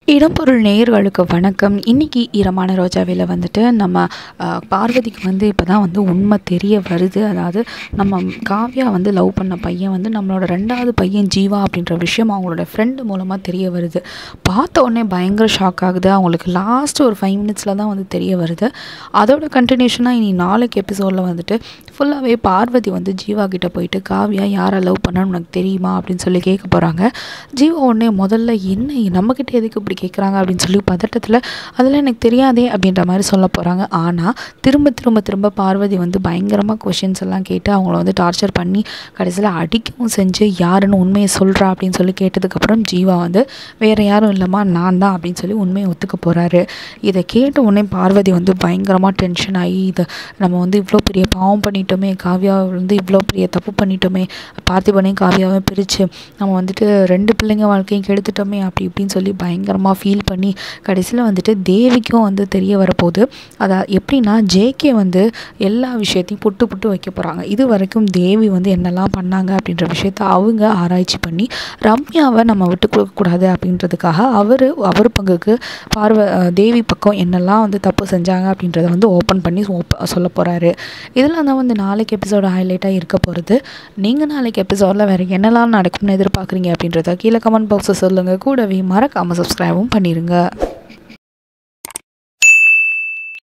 இடம்பொருள் நேயர்களுக்கு வணக்கம் இன்றைக்கி ஈரமான ரோஜாவில் வந்துட்டு நம்ம அஹ், பார்வதிக்கு வந்து இப்போ தான் வந்து உண்மை தெரிய வருது அதாவது நம்ம காவ்யா வந்து லவ் பண்ண பையன் வந்து நம்மளோட ரெண்டாவது பையன் ஜீவா அப்படின்ற விஷயம் அவங்களோட ஃப்ரெண்டு மூலமாக தெரிய வருது பார்த்த உடனே பயங்கர ஷாக் ஆகுது அவங்களுக்கு லாஸ்ட் ஒரு ஃபைவ் மினிட்ஸில் தான் வந்து தெரிய வருது அதோட கண்டினியூஷனாக இனி நாளைக்கு எபிசோடில் வந்துட்டு ஃபுல்லாகவே பார்வதி வந்து ஜீவா கிட்ட போயிட்டு காவ்யா யாரை லவ் பண்ணான்னு உனக்கு தெரியுமா அப்படின்னு சொல்லி கேட்க போகிறாங்க ஜீவா உடனே முதல்ல என்ன நம்மக்கிட்ட எதுக்கு இப்படி கேட்குறாங்க அப்படின்னு சொல்லி பதட்டத்தில் அதெல்லாம் எனக்கு தெரியாதே அப்படின்ற மாதிரி சொல்ல போகிறாங்க ஆனால் திரும்ப திரும்ப திரும்ப பார்வதி வந்து பயங்கரமாக கொஷின்ஸ் எல்லாம் கேட்டு அவங்கள வந்து டார்ச்சர் பண்ணி கடைசியில் அடிக்கவும் செஞ்சு யாருன்னு உண்மையை சொல்கிறா அப்படின்னு சொல்லி கேட்டதுக்கப்புறம் ஜீவா வந்து வேறு யாரும் இல்லைம்மா நான் தான் அப்படின்னு சொல்லி உண்மையை ஒத்துக்க போகிறாரு இதை கேட்ட உடனே பார்வதி வந்து பயங்கரமாக டென்ஷன் ஆகி இதை நம்ம வந்து இவ்வளோ பெரிய பாவம் பண்ணிட்டோமே காவ்யா வந்து இவ்வளோ பெரிய தப்பு பண்ணிட்டோமே பார்த்திபனையும் காவ்யாவையும் பிரித்து நம்ம வந்துட்டு ரெண்டு பிள்ளைங்க வாழ்க்கையும் கெடுத்துட்டோமே அப்படி இப்படின்னு சொல்லி பயங்கரமாக ஃபீல் பண்ணி கடைசியில் வந்துட்டு தேவிக்கும் வந்து தெரிய வரப்போகுது அதை எப்படின்னா ஜேகே வந்து எல்லா விஷயத்தையும் புட்டு புட்டு வைக்க போகிறாங்க இது வரைக்கும் தேவி வந்து என்னெல்லாம் பண்ணாங்க அப்படின்ற விஷயத்த அவங்க ஆராய்ச்சி பண்ணி ரம்யாவை நம்ம விட்டு கொடுக்கக்கூடாது அப்படின்றதுக்காக அவர் அவர் பங்குக்கு பார்வ அஹ் தேவி பக்கம் என்னெல்லாம் வந்து தப்பு செஞ்சாங்க அப்படின்றத வந்து ஓப்பன் பண்ணி சொல்ல போகிறாரு இதெல்லாம் தான் வந்து நாளைக்கு எபிசோட ஹைலைட்டாக இருக்க போகிறது நீங்கள் நாளைக்கு எபிசோடில் வேறு என்னெல்லாம் நடக்கும்னு எதிர்பார்க்குறீங்க அப்படின்றத கீழே கமெண்ட் பாக்ஸை சொல்லுங்கள் கூடவே மறக்காமல் சப்ஸ்கிரைபும் பண்ணிடுங்க